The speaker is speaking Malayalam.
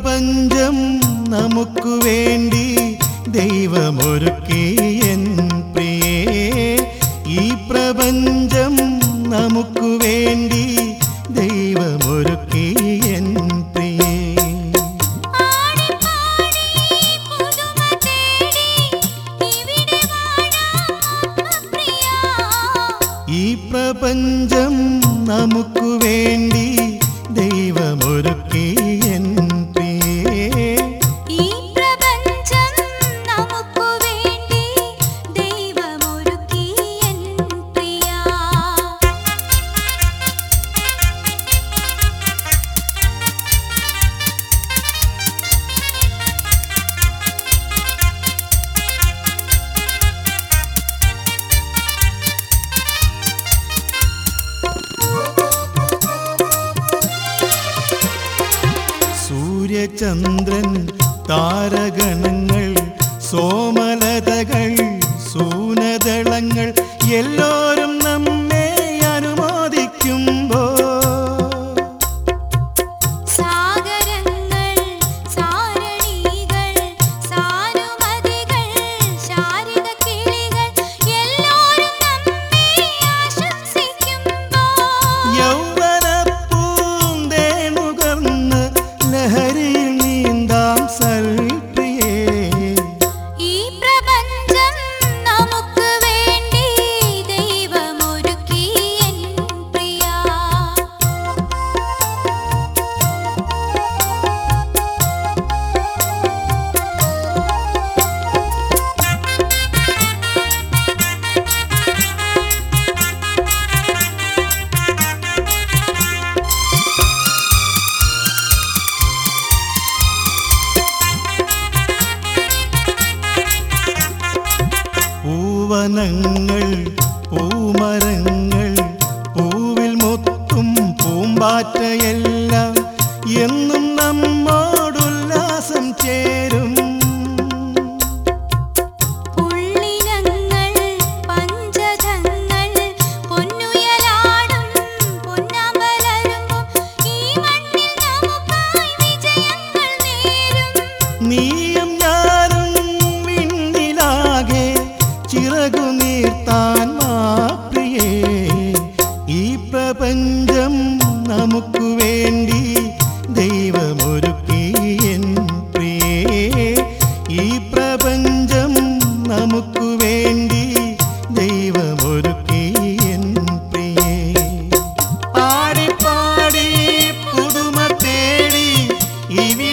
പ്രപഞ്ചം നമുക്കു വേണ്ടി ദൈവമൊരുക്കി എൻ പ്രിയേ ഈ പ്രപഞ്ചം നമുക്കു വേണ്ടി ദൈവമൊരുക്കി എൻ പ്രിയേ ആടി പാടി പുതുമ തേടി ഇവിടെ വാഴാം പ്രിയാ ഈ പ്രപഞ്ചം നമുക്കു വേണ്ടി ദൈവമൊരുക്കി എൻ പ്രിയേ ഈ പ്രപഞ്ചം നമുക്കു വേണ്ടി ദൈവമൊരുക്കി എൻ പ്രിയാ സൂര്യചന്ദ്രൻ താരഗണങ്ങൾ സോമലതകൾ സൂനദളങ്ങൾ എല്ലാരും നമ്മെ അനുമോദിക്കുമ്പോ സാഗരങ്ങൾ സാരണികൾ സാനുമതികൾ ശാരിക കിളികൾ എല്ലാരും നമ്മെ ആശംസിക്കുമ്പോൾ യൗവനപ്പൂന്തേനുകർന്ന് ലഹരിയിൽ നീന്താം സൽപ്രിയേ ഈ പ്രപഞ്ചം നമുക്ക് വേണ്ടി ദൈവമൊരുക്കി എൻ പ്രിയാ പൂവനങ്ങൾ പൂമരങ്ങൾ പൂവിൽ മൊത്തും പൂമ്പാറ്റയെല്ലാം എന്നും നമ്മോടുല്ലാസം ചേരും പുള്ളിനങ്ങൾ പഞ്ചജങ്ങൾ പൊന്നുയലാടും പൊന്നാമ്പലരുമ്പും ഈ മണ്ണിൽ നമുക്കായി വിജയങ്ങൾ നേരും നീയും ഞാനും വിണ്ണിലാകെ ചിറകു നീർത്താൻ മാപ്രിയേ ഈ പ്രപഞ്ചം നമുക്കു വേണ്ടി ദൈവമൊരുക്കി എൻ പ്രിയേ ഈ പ്രപഞ്ചം നമുക്കു വേണ്ടി ദൈവമൊരുക്കി എൻ പ്രിയേ ആടിപ്പാടി പുതുമ തേടി ഇവി